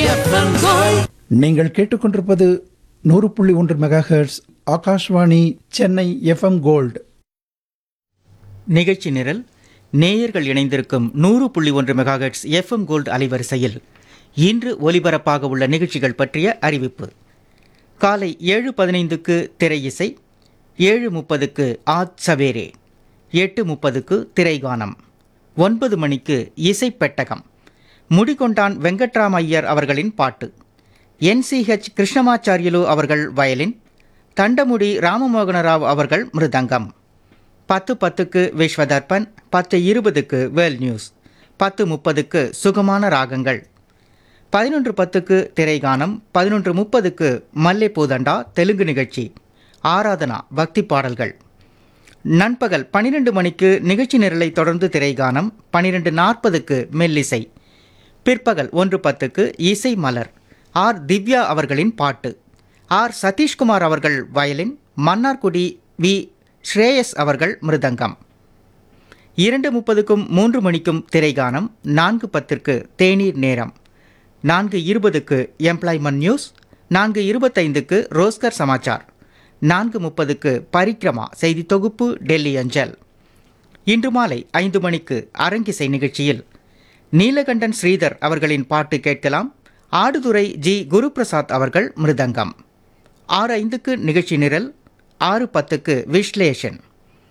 FM gold நீங்கள் கேட்டுக்கொண்டிருப்பது நூறு புள்ளி ஒன்று megahertz Akashvani Chennai FM gold நிகழ்ச்சி நிரல் நேயர்கள் இணைந்திருக்கும் நூறு புள்ளி ஒன்று மெகாஹெட்ஸ் எஃப்எம் கோல்டு அலைவரிசையில் இன்று ஒலிபரப்பாக உள்ள நிகழ்ச்சிகள் பற்றிய அறிவிப்பு காலை ஏழு பதினைந்துக்கு திரை இசை ஏழு முப்பதுக்கு ஆத் சவேரே எட்டு முப்பதுக்கு திரைகானம் ஒன்பது மணிக்கு இசை பெட்டகம் முடிகொண்டான் வெங்கட்ராம் ஐயர் அவர்களின் பாட்டு என்சிஹெச் கிருஷ்ணமாச்சாரியலு அவர்கள் வயலின் தண்டமுடி ராமமோகனராவ் அவர்கள் மிருதங்கம் பத்து பத்துக்கு விஸ்வதர்பன் பத்து இருபதுக்கு வேல் நியூஸ் பத்து முப்பதுக்கு சுகமான ராகங்கள் பதினொன்று பத்துக்கு திரைகானம் பதினொன்று முப்பதுக்கு மல்லைப்பூதண்டா தெலுங்கு நிகழ்ச்சி ஆராதனா பக்தி பாடல்கள் நண்பகல் பன்னிரண்டு மணிக்கு நிகழ்ச்சி நிரலை தொடர்ந்து திரைகானம் பன்னிரெண்டு நாற்பதுக்கு மெல்லிசை பிற்பகல் ஒன்று பத்துக்கு இசை மலர் ஆர் திவ்யா அவர்களின் பாட்டு ஆர் சதீஷ்குமார் அவர்கள் வயலின் மன்னார்குடி வி ஸ்ரேயஸ் அவர்கள் மிருதங்கம் இரண்டு முப்பதுக்கும் மூன்று மணிக்கும் திரைகானம் நான்கு பத்திற்கு தேநீர் நேரம் நான்கு இருபதுக்கு எம்ப்ளாய்மெண்ட் நியூஸ் நான்கு இருபத்தைந்துக்கு ரோஸ்கர் சமாச்சார் நான்கு முப்பதுக்கு பரிக்ரமா செய்தி தொகுப்பு டெல்லி அஞ்சல் இன்று மாலை ஐந்து மணிக்கு அரங்கிசை நிகழ்ச்சியில் நீலகண்டன் ஸ்ரீதர் அவர்களின் பாட்டு கேட்கலாம் ஆடுதுறை ஜி குருபிரசாத் அவர்கள் மிருதங்கம் ஆறு ஐந்துக்கு நிகழ்ச்சி நிரல் ஆறு பத்துக்கு விஸ்லேஷன்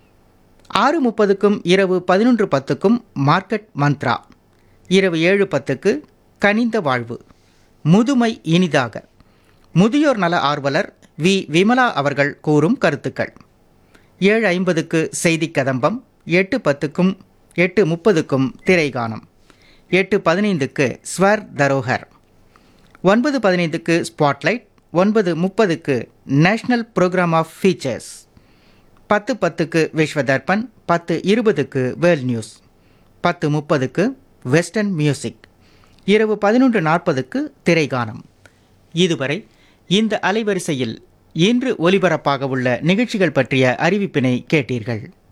ஆறு முப்பதுக்கும் இரவு பதினொன்று பத்துக்கும் மார்க்கெட் மந்த்ரா இரவு ஏழு பத்துக்கு கனிந்த வாழ்வு முதுமை இனிதாக முதியோர் நல ஆர்வலர் வி விமலா அவர்கள் கூறும் கருத்துக்கள் ஏழு ஐம்பதுக்கு செய்தி கதம்பம் எட்டு பத்துக்கும் எட்டு முப்பதுக்கும் திரைகானம் எட்டு பதினைந்துக்கு ஸ்வர் தரோகர் ஒன்பது பதினைந்துக்கு ஸ்பாட்லைட் ஒன்பது முப்பதுக்கு நேஷனல் ப்ரோக்ராம் ஆஃப் ஃபீச்சர்ஸ் பத்து பத்துக்கு விஸ்வதர்பன் பத்து இருபதுக்கு வேர்ல்ட் நியூஸ் பத்து முப்பதுக்கு வெஸ்டர்ன் மியூசிக் இரவு பதினொன்று நாற்பதுக்கு திரைகானம் இதுவரை இந்த அலைவரிசையில் இன்று ஒலிபரப்பாக உள்ள நிகழ்ச்சிகள் பற்றிய அறிவிப்பினை கேட்டீர்கள்